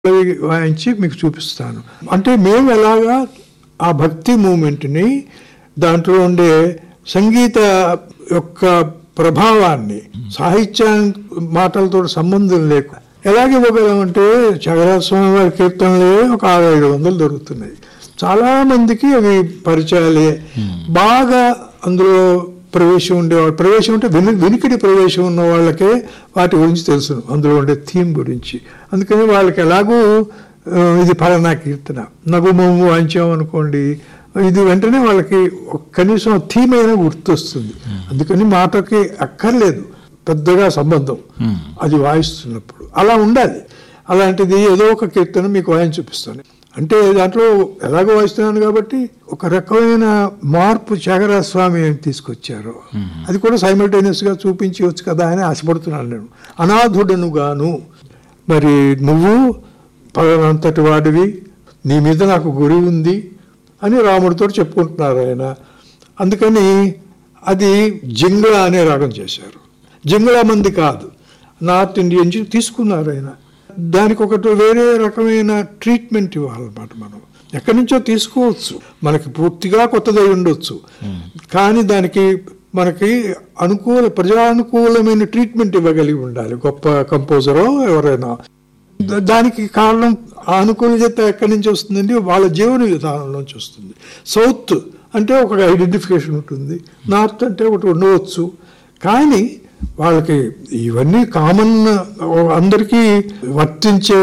అవి వాయించి మీకు చూపిస్తాను అంటే మేము ఎలాగా ఆ భక్తి మూమెంట్ని దాంట్లో ఉండే సంగీత యొక్క ప్రభావాన్ని సాహిత్య మాటలతో సంబంధం లేక ఎలాగ ఇవ్వగలమంటే చగరాస్వామి వారి కీర్తనలే ఒక ఆరు ఐదు వందలు దొరుకుతున్నాయి చాలా మందికి అవి పరిచయాలే బాగా అందులో ప్రవేశం ఉండేవాళ్ళు ప్రవేశం అంటే వెను వెనుకటి ప్రవేశం ఉన్న వాళ్ళకే వాటి గురించి తెలుసు అందులో ఉండే థీమ్ గురించి అందుకని వాళ్ళకి ఎలాగూ ఆ, ఇది ఫలానా కీర్తన నగుమోము వాయించాం అనుకోండి ఇది వెంటనే వాళ్ళకి ఒక కనీసం థీమ్ అయినా గుర్తొస్తుంది అందుకని మాటకి అక్కర్లేదు పెద్దగా సంబంధం అది వాయిస్తున్నప్పుడు అలా ఉండాలి అలాంటిది ఏదో ఒక కీర్తన మీకు వాయించి చూపిస్తాను అంటే దాంట్లో ఎలాగో వాయిస్తున్నాను కాబట్టి ఒక రకమైన మార్పు త్యాగరాజ స్వామి ఏం తీసుకొచ్చారో అది కూడా సైమల్టేనియస్ గా చూపించవచ్చు కదా అని ఆశపడుతున్నాను నేను అనాథుడను గాను మరి నువ్వు పలానంతటి వాడివి నీ మీద నాకు గురి ఉంది అని రాముడితో చెప్పుకుంటున్నారు ఆయన అందుకని అది జింగళ అనే రాగం చేశారు జింగళ మంది కాదు నార్త్ ఇండియన్ నుంచి తీసుకున్నారు ఆయన దానికి ఒకటి వేరే రకమైన ట్రీట్మెంట్ ఇవ్వాలన్నమాట మనం ఎక్కడి నుంచో తీసుకోవచ్చు మనకి పూర్తిగా కొత్తదై ఉండొచ్చు కానీ దానికి మనకి అనుకూల ప్రజానుకూలమైన ట్రీట్మెంట్ ఇవ్వగలిగి ఉండాలి గొప్ప కంపోజరో ఎవరైనా ద- దానికి కారణం ఆ అనుకూలత ఎక్కడి నుంచి వస్తుందండి వాళ్ళ జీవన విధానం నుంచి వస్తుంది సౌత్ అంటే ఒక ఐడెంటిఫికేషన్ ఉంటుంది నార్త్ అంటే ఒకటి ఉండవచ్చు కానీ వాళ్ళకి ఇవన్నీ కామన్ అందరికీ వర్తించే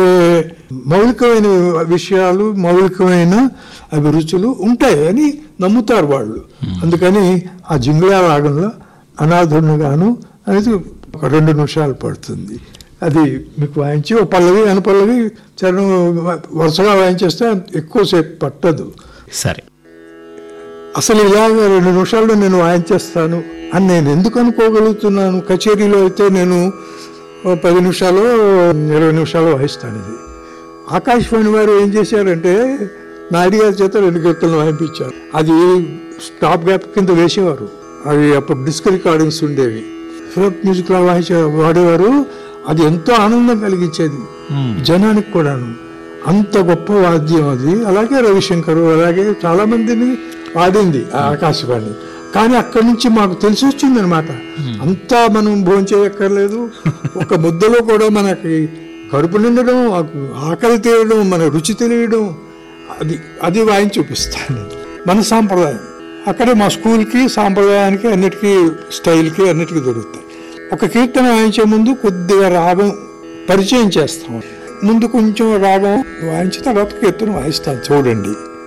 మౌలికమైన విషయాలు మౌలికమైన అభిరుచులు ఉంటాయి అని నమ్ముతారు వాళ్ళు అందుకని ఆ జింగిళా రాగంలో అనాథుడిని గాను అనేది ఒక రెండు నిమిషాలు పడుతుంది అది మీకు వాయించి ఒక పల్లవి అనుపల్లవి చరణం వరుసగా వాయించేస్తే ఎక్కువసేపు పట్టదు సరే అసలు ఇలాగ రెండు నిమిషాల్లో నేను వాయించేస్తాను అని నేను ఎందుకు అనుకోగలుగుతున్నాను కచేరీలో అయితే నేను ఓ పది నిమిషాలు ఇరవై నిమిషాలు వాయిస్తాను ఇది ఆకాశవాణి వారు ఏం చేశారంటే నాయుడు గారి చేత రెండు కీర్తనలు వాయింపించారు అది స్టాప్ గ్యాప్ కింద వేసేవారు అవి అప్పుడు డిస్క్ రికార్డింగ్స్ ఉండేవి ఫిలప్ మ్యూజిక్ లో వాయించే వాడేవారు అది ఎంతో ఆనందం కలిగించేది జనానికి కూడాను అంత గొప్ప వాద్యం అది అలాగే రవిశంకర్ అలాగే చాలా మందిని వాడింది ఆ ఆకాశవాణి కానీ అక్కడి నుంచి మాకు తెలిసి వచ్చింది అనమాట అంతా మనం భోంచేయక్కర్లేదు ఒక ముద్దలో కూడా మనకి కడుపు నిండడం ఆకు- ఆకలి తీయడం మన రుచి తెలియడం అది అది వాయిని చూపిస్తాను మన సాంప్రదాయం అక్కడే మా స్కూల్కి సాంప్రదాయానికి అన్నిటికీ స్టైల్కి అన్నిటికీ దొరుకుతాయి ఒక కీర్తన వాయించే ముందు కొద్దిగా రాగం పరిచయం చేస్తాం ముందు కొంచెం రాగం వాయించి తర్వాత కీర్తన వాయిస్తాను చూడండి